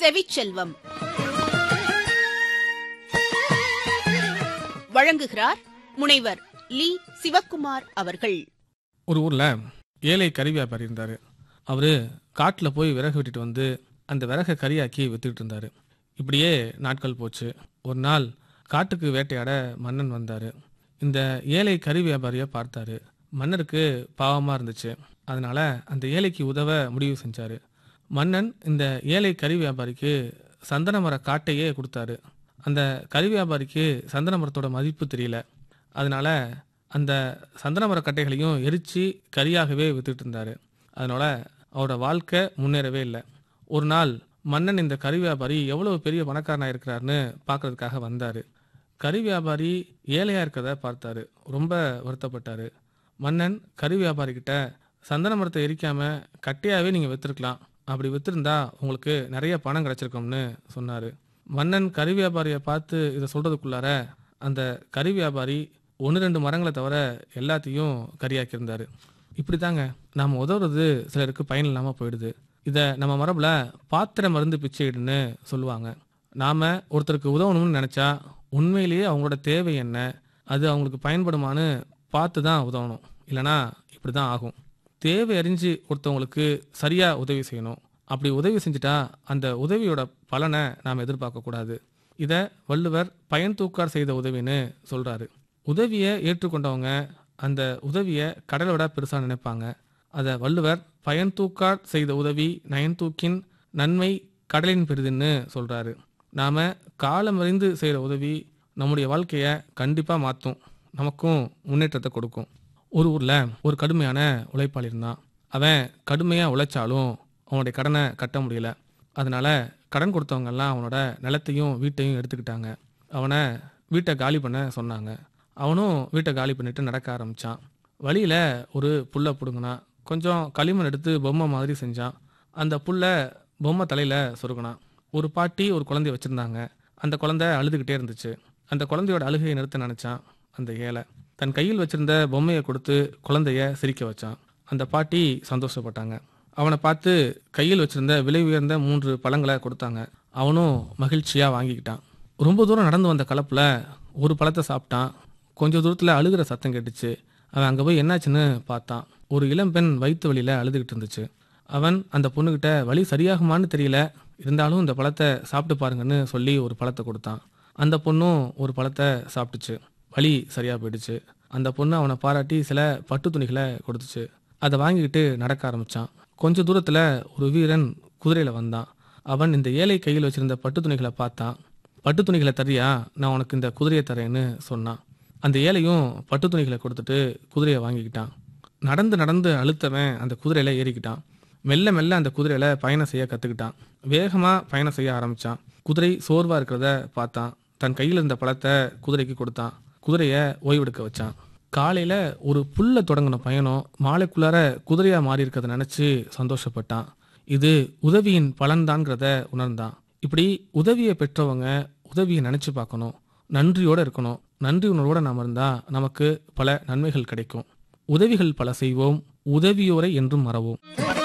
செவிச்செல்வம் வழங்குகிறார் முனைவர் லி சிவக்குமார் அவர்கள் ஒரு ஊரில் ஏழை கறி வியாபாரி இருந்தார் அவர் காட்டில் போய் விறகு வெட்டிட்டு வந்து அந்த விறகை கறியாக்கி வித்துக்கிட்டு இருந்தார் இப்படியே நாட்கள் போச்சு ஒரு நாள் காட்டுக்கு வேட்டையாட மன்னன் வந்தார் இந்த ஏழை கறி வியாபாரியை பார்த்தாரு மன்னருக்கு பாவமாக இருந்துச்சு அதனால அந்த ஏழைக்கு உதவ முடிவு செஞ்சார் மன்னன் இந்த ஏழை கறி வியாபாரிக்கு சந்தன மர காட்டையே கொடுத்தாரு அந்த கறி வியாபாரிக்கு சந்தன மரத்தோட மதிப்பு தெரியல அதனால அந்த சந்தன மர கட்டைகளையும் எரிச்சு கறியாகவே வித்துட்டு இருந்தாரு அதனால அவரோட வாழ்க்கை முன்னேறவே இல்லை ஒரு நாள் மன்னன் இந்த கறி வியாபாரி எவ்வளவு பெரிய பணக்காரனா இருக்கிறாருன்னு பார்க்கறதுக்காக வந்தாரு கறி வியாபாரி ஏழையா இருக்கிறத பார்த்தாரு ரொம்ப வருத்தப்பட்டாரு மன்னன் கறி வியாபாரி கிட்ட சந்தன மரத்தை எரிக்காம கட்டையாவே நீங்க வித்திருக்கலாம் அப்படி வித்திருந்தா உங்களுக்கு நிறைய பணம் கிடைச்சிருக்கும்னு சொன்னாரு மன்னன் கறி வியாபாரியை பார்த்து இதை சொல்றதுக்குள்ளார அந்த கறி வியாபாரி ஒன்று ரெண்டு மரங்களை தவிர எல்லாத்தையும் கறியாக்கியிருந்தாரு இப்படி தாங்க நாம் உதவுறது சிலருக்கு பயன் இல்லாமல் போயிடுது இதை நம்ம மரபில் பாத்திர மருந்து பிச்சையிடுன்னு சொல்லுவாங்க நாம் ஒருத்தருக்கு உதவணும்னு நினச்சா உண்மையிலேயே அவங்களோட தேவை என்ன அது அவங்களுக்கு பயன்படுமான்னு பார்த்து தான் உதவணும் இல்லைனா இப்படி தான் ஆகும் தேவை அறிஞ்சு ஒருத்தவங்களுக்கு சரியாக உதவி செய்யணும் அப்படி உதவி செஞ்சுட்டா அந்த உதவியோட பலனை நாம் எதிர்பார்க்கக்கூடாது இதை வள்ளுவர் பயன் தூக்கார் செய்த உதவின்னு சொல்கிறாரு உதவியை ஏற்றுக்கொண்டவங்க அந்த உதவியை கடலோட பெருசாக நினைப்பாங்க அதை வள்ளுவர் பயன் தூக்கார் செய்த உதவி நயன் தூக்கின் நன்மை கடலின் பெரிதுன்னு சொல்கிறாரு நாம் காலமறிந்து செய்கிற உதவி நம்முடைய வாழ்க்கையை கண்டிப்பாக மாற்றும் நமக்கும் முன்னேற்றத்தை கொடுக்கும் ஒரு ஊரில் ஒரு கடுமையான உழைப்பாளி இருந்தான் அவன் கடுமையாக உழைச்சாலும் அவனுடைய கடனை கட்ட முடியல அதனால கடன் கொடுத்தவங்கெல்லாம் அவனோட நிலத்தையும் வீட்டையும் எடுத்துக்கிட்டாங்க அவனை வீட்டை காலி பண்ண சொன்னாங்க அவனும் வீட்டை காலி பண்ணிட்டு நடக்க ஆரம்பிச்சான் வழியில ஒரு புல்லை பிடுங்கினான் கொஞ்சம் களிமண் எடுத்து பொம்மை மாதிரி செஞ்சான் அந்த புல்லை பொம்மை தலையில சொருகினான் ஒரு பாட்டி ஒரு குழந்தைய வச்சிருந்தாங்க அந்த குழந்தை அழுதுகிட்டே இருந்துச்சு அந்த குழந்தையோட அழுகையை நிறுத்த நினைச்சான் அந்த ஏழை தன் கையில் வச்சிருந்த பொம்மையை கொடுத்து குழந்தைய சிரிக்க வச்சான் அந்த பாட்டி சந்தோஷப்பட்டாங்க அவனை பார்த்து கையில் வச்சிருந்த விலை உயர்ந்த மூன்று பழங்களை கொடுத்தாங்க அவனும் மகிழ்ச்சியா வாங்கிக்கிட்டான் ரொம்ப தூரம் நடந்து வந்த கலப்புல ஒரு பழத்தை சாப்பிட்டான் கொஞ்ச தூரத்துல அழுகிற சத்தம் கேட்டுச்சு அவன் அங்க போய் என்னாச்சுன்னு பார்த்தான் ஒரு இளம்பெண் வயிற்று வழியில அழுதுகிட்டு இருந்துச்சு அவன் அந்த பொண்ணுகிட்ட வழி சரியாகுமான்னு தெரியல இருந்தாலும் இந்த பழத்தை சாப்பிட்டு பாருங்கன்னு சொல்லி ஒரு பழத்தை கொடுத்தான் அந்த பொண்ணும் ஒரு பழத்தை சாப்பிட்டுச்சு வலி சரியா போயிடுச்சு அந்த பொண்ணு அவனை பாராட்டி சில பட்டு துணிகளை கொடுத்துச்சு அதை வாங்கிக்கிட்டு நடக்க ஆரம்பிச்சான் கொஞ்ச தூரத்துல ஒரு வீரன் குதிரையில வந்தான் அவன் இந்த ஏழை கையில் வச்சிருந்த பட்டு துணிகளை பார்த்தான் பட்டு துணிகளை தரியா நான் உனக்கு இந்த குதிரையை தரேன்னு சொன்னான் அந்த ஏழையும் பட்டு துணிகளை கொடுத்துட்டு குதிரையை வாங்கிக்கிட்டான் நடந்து நடந்து அழுத்தவன் அந்த குதிரையில ஏறிக்கிட்டான் மெல்ல மெல்ல அந்த குதிரையில பயணம் செய்ய கத்துக்கிட்டான் வேகமா பயணம் செய்ய ஆரம்பிச்சான் குதிரை சோர்வா இருக்கிறத பார்த்தான் தன் கையில் இருந்த பழத்தை குதிரைக்கு கொடுத்தான் குதிரைய ஓய்வெடுக்க வச்சான் காலையில ஒரு புல்ல தொடங்கின பயணம் மாலைக்குள்ளார குதிரையா மாறி இருக்கிறத நினைச்சு சந்தோஷப்பட்டான் இது உதவியின் பலன்தான்ங்கிறத உணர்ந்தான் இப்படி உதவியை பெற்றவங்க உதவியை நினைச்சு பார்க்கணும் நன்றியோட இருக்கணும் நன்றி உணர்வோட நாம இருந்தா நமக்கு பல நன்மைகள் கிடைக்கும் உதவிகள் பல செய்வோம் உதவியோரை என்றும் மறவோம்